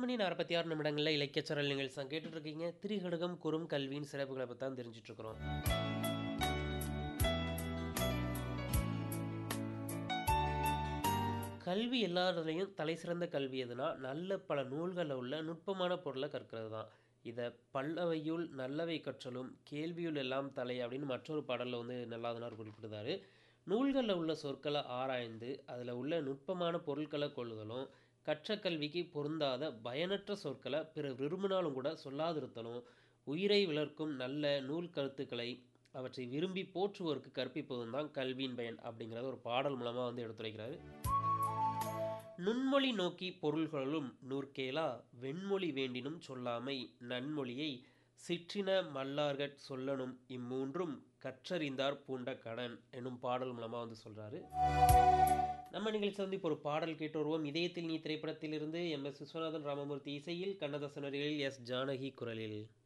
மணி நாற்பத்தி ஆறு நிமிடங்களில் இலக்கியச்சரல் நிகழ்ச்சி கேட்டுட்டு இருக்கீங்க திரிகடுகம் குறும் கல்வியின் சிறப்புகளை பற்றி தான் தெரிஞ்சிட்டு இருக்கிறோம் கல்வி எல்லாத்துலேயும் தலை சிறந்த கல்வி எதுனா நல்ல பல நூல்களில் உள்ள நுட்பமான பொருளை கற்கிறது தான் இதை பல்லவையுள் நல்லவை கற்றலும் கேள்வியுள் எல்லாம் தலை அப்படின்னு மற்றொரு பாடலில் வந்து நல்லாதனார் குறிப்பிடுதாரு நூல்களில் உள்ள சொற்களை ஆராய்ந்து அதில் உள்ள நுட்பமான பொருட்களை கொள்ளுதலும் கற்ற கல்விக்கு பொருந்தாத பயனற்ற சொற்களை பிற விரும்பினாலும் கூட சொல்லாதிருத்தலும் உயிரை விளர்க்கும் நல்ல நூல் கருத்துக்களை அவற்றை விரும்பி போற்றுவோருக்கு கற்பிப்பதும் தான் கல்வியின் பயன் அப்படிங்கிறத ஒரு பாடல் மூலமாக வந்து எடுத்துரைக்கிறாரு நுண்மொழி நோக்கி பொருள்களும் நூற்கேலா வெண்மொழி வேண்டினும் சொல்லாமை நன்மொழியை சிற்றின மல்லார்கட் சொல்லணும் இம்மூன்றும் கற்றறிந்தார் பூண்ட கடன் எனும் பாடல் மூலமாக வந்து சொல்கிறாரு நம்ம நிகழ்ச்சி வந்து இப்போ ஒரு பாடல் கேட்டு வருவோம் இதயத்தில் நீ திரைப்படத்திலிருந்து எம் எஸ் விஸ்வநாதன் ராமமூர்த்தி இசையில் கண்ணதாசன் வரிகளில் எஸ் ஜானகி குரலில்